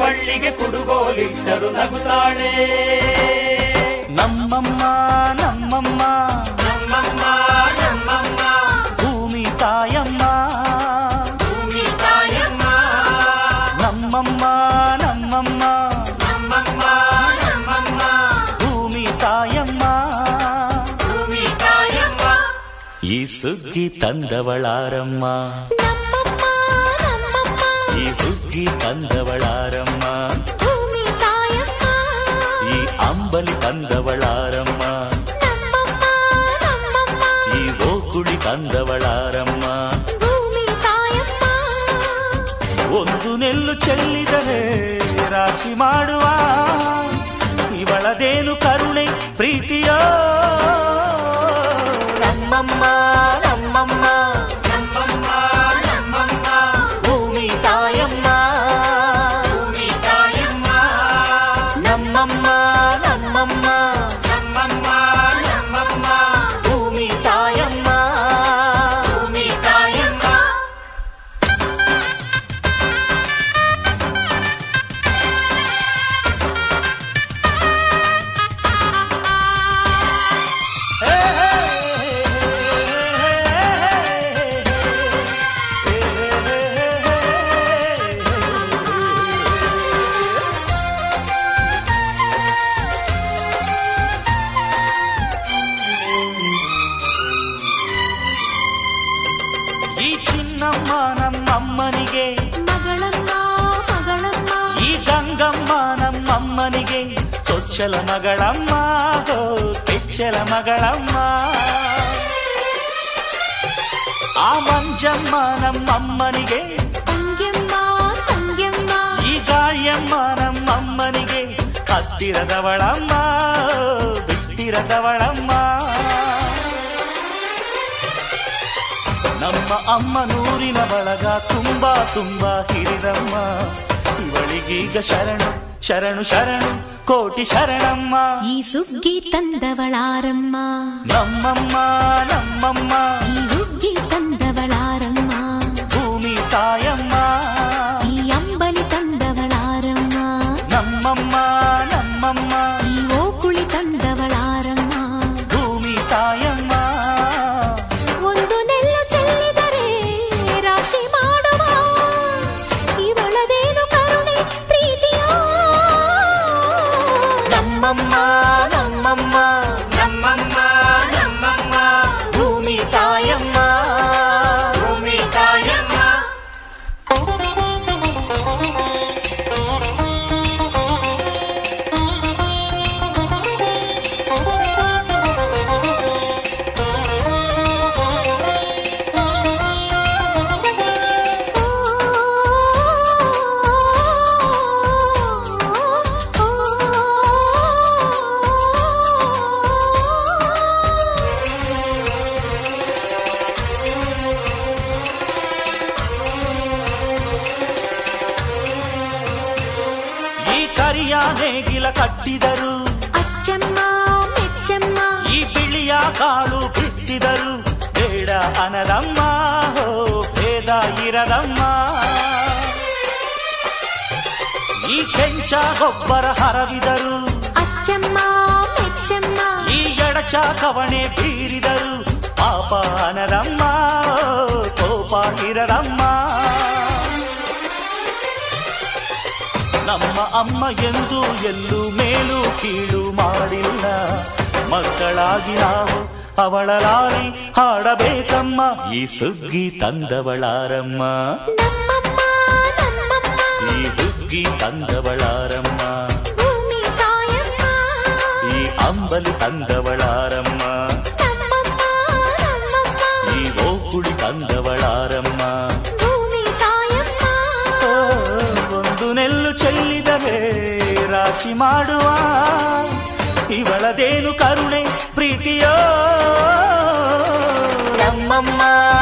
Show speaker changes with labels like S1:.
S1: ಬಳ್ಳಿಗೆ ಕುಡುಗೋಲಿಟ್ಟರು ನಗುತ್ತಾಳೆ
S2: ನಮ್ಮಮ್ಮ ನಮ್ಮಮ್ಮ
S1: ನಮ್ಮಮ್ಮ ನಮ್ಮಮ್ಮ
S2: ಭೂಮಿ ತಾಯಮ್ಮ
S1: ಭೂಮಿ ತಾಯಮ್ಮ
S2: ನಮ್ಮಮ್ಮ ನಮ್ಮಮ್ಮ
S1: ನಮ್ಮಮ್ಮ ನಮ್ಮಮ್ಮ
S2: ಭೂಮಿ ತಾಯಮ್ಮ
S1: ಭೂಮಿ ತಾಯಮ್ಮ
S2: ಈ ಸುಗ್ಗಿ ತಂದವಳಾರಮ್ಮ
S3: ನಮ್ಮಮ್ಮ ನಮ್ಮಮ್ಮ
S2: ಈ ಹುಗ್ಗಿ ತಂದವಳಾರಮ್ಮ
S3: ಭೂಮಿ ತಾಯಮ್ಮ
S2: ಈ ಅಂಬಲಿ ತಂದವಳಾರಮ್ಮ
S3: ನಮ್ಮಮ್ಮ ನಮ್ಮಮ್ಮ
S2: ಈ ಓಕುಳಿ ತಂದವಳಾರಮ್ಮ
S3: ಭೂಮಿ ತಾಯಮ್ಮ
S2: ಒಂದು ನೆಲ್ಲು ಚೆಲ್ಲಿದರೆ ರಾಶಿ ಮಾಡುವ ಇವಳದೇನು ಕರುಣೆ ಪ್ರೀತಿಯ ನಮ್ಮಮ್ಮ ನಮ್ಮಮ್ಮ
S1: ನಮ್ಮಮ್ಮ ನಮ್ಮಮ್ಮ
S2: ಭೂಮಿ ತಾಯಮ್ಮ
S1: ಭೂಮಿ ತಾಯಮ್ಮ
S2: ನಮ್ಮಮ್ಮ ನಮ್ಮಮ್ಮ
S1: ನಮ್ಮಮ್ಮ ನಮ್ಮಮ್ಮ
S2: ಭೂಮಿ ತಾಯಮ್ಮ
S1: ಭೂಮಿ ತಾಯಮ್ಮ
S2: ಈ ಚಿನ್ನಮ್ಮ ನಮ್ಮಮ್ಮನಿಗೆ
S3: ಮಗಳಮ್ಮ ಮಗಳಮ್ಮ
S2: ಈ ಗಂಗಮ್ಮ ನಮ್ಮಮ್ಮನಿಗೆ ಚೊಚ್ಚಲ ಮಗಳಮ್ಮ ಹೋ ಕೆಚ್ಚಲ ಮಗಳಮ್ಮ ಆ ಮಂಜಮ್ಮ ನಮ್ಮಮ್ಮನಿಗೆ
S3: ತಂಗ್ಯಮ್ಮ ತಂಗ್ಯಮ್ಮ
S2: ಈ ಗಾಯಮ್ಮ ನಮ್ಮಮ್ಮನಿಗೆ ಹತ್ತಿರದವಳಮ್ಮ ಬಿಟ್ಟಿರದವಳಮ್ಮ ನಮ್ಮ ಅಮ್ಮ ನೂರಿನ ಬಳಗ ತುಂಬಾ ತುಂಬಾ ಹಿರಿದಮ್ಮ ಇವಳಿಗೀಗ ಶರಣು ಶರಣು ಶರಣು ಕೋಟಿ ಶರಣಮ್ಮ
S3: ಈ ಸುಗ್ಗಿ ತಂದವಳಾರಮ್ಮ
S2: ನಮ್ಮಮ್ಮ ನಮ್ಮಮ್ಮ
S3: ಈ ಹುಗ್ಗಿ ತಂದವಳಾರಮ್ಮ
S2: ಭೂಮಿ ತಾಯಮ್ಮ
S3: ಈ ಅಂಬಲಿ ತಂದವಳಾರಮ್ಮ
S2: ನಮ್ಮಮ್ಮ ನಮ್ಮಮ್ಮ
S3: ಈ ಓಕುಳಿ ತಂದವಳಾರಮ್ಮ
S2: ಭೂಮಿ ತಾಯಮ್ಮ
S3: ಒಂದು ನೆಲ್ಲು ಚೆಲ್ಲಿದರೆ ರಾಶಿ ಮಾಡುವ ಇವಳದೇನು ಕರುಣೆ ಪ್ರೀತಿಯೋ
S2: ನಮ್ಮಮ್ಮ ನಮ್ಮಮ್ಮ
S1: ನಮ್ಮಮ್ಮ ನಮ್ಮಮ್ಮ
S2: ಭೂಮಿ ತಾಯಮ್ಮ
S1: ಭೂಮಿ ತಾಯಮ್ಮ
S2: ಈ ಕರಿಯ ನೇಗಿಲ ಕಟ್ಟಿದರು
S3: ಅಚ್ಚಮ್ಮ ಮೆಚ್ಚಮ್ಮ
S2: ಈ ಬಿಳಿಯ ಕಾಳು ಬಿತ್ತಿದರು ಬೇಡ ಅನದಮ್ಮ ಹೋ ಭೇದ ಇರದಮ್ಮ ಈ ಕೆಂಚ ಗೊಬ್ಬರ ಹರವಿದರು
S3: ಅಚ್ಚಮ್ಮ ಮೆಚ್ಚಮ್ಮ
S2: ಈ ಎಡಚ ಕವಣೆ ಬೀರಿದರು ಪಾಪ ಅನದಮ್ಮ ಕೋಪ ಇರದಮ್ಮ ನಮ್ಮ ಅಮ್ಮ ಎಂದು ಎಲ್ಲೂ ಮೇಲು ಕೀಳು ಮಾಡಿಲ್ಲ ಮಕ್ಕಳಾಗಿ ನಾವು ಅವಳ ಲಾಲಿ ಹಾಡಬೇಕಮ್ಮ ಈ ಸುಗ್ಗಿ ತಂದವಳಾರಮ್ಮ
S3: ನಮ್ಮಮ್ಮ ನಮ್ಮಮ್ಮ
S2: ಈ ಹುಗ್ಗಿ ತಂದವಳಾರಮ್ಮ
S3: ಭೂಮಿ ತಾಯಮ್ಮ
S2: ಈ ಅಂಬಲಿ ತಂದವಳಾರಮ್ಮ
S3: ನಮ್ಮಮ್ಮ ನಮ್ಮಮ್ಮ
S2: ಈ ಓಕುಳಿ ತಂದವಳಾರಮ್ಮ
S3: ಭೂಮಿ ತಾಯಮ್ಮ
S2: ಓ, ಒಂದು ನೆಲ್ಲು ಚೆಲ್ಲಿದರೆ ರಾಶಿ ಮಾಡುವ ಇವಳದೇನು ಕರುಣೆ ಪ್ರೀತಿಯೋ ನಮ್ಮಮ್ಮ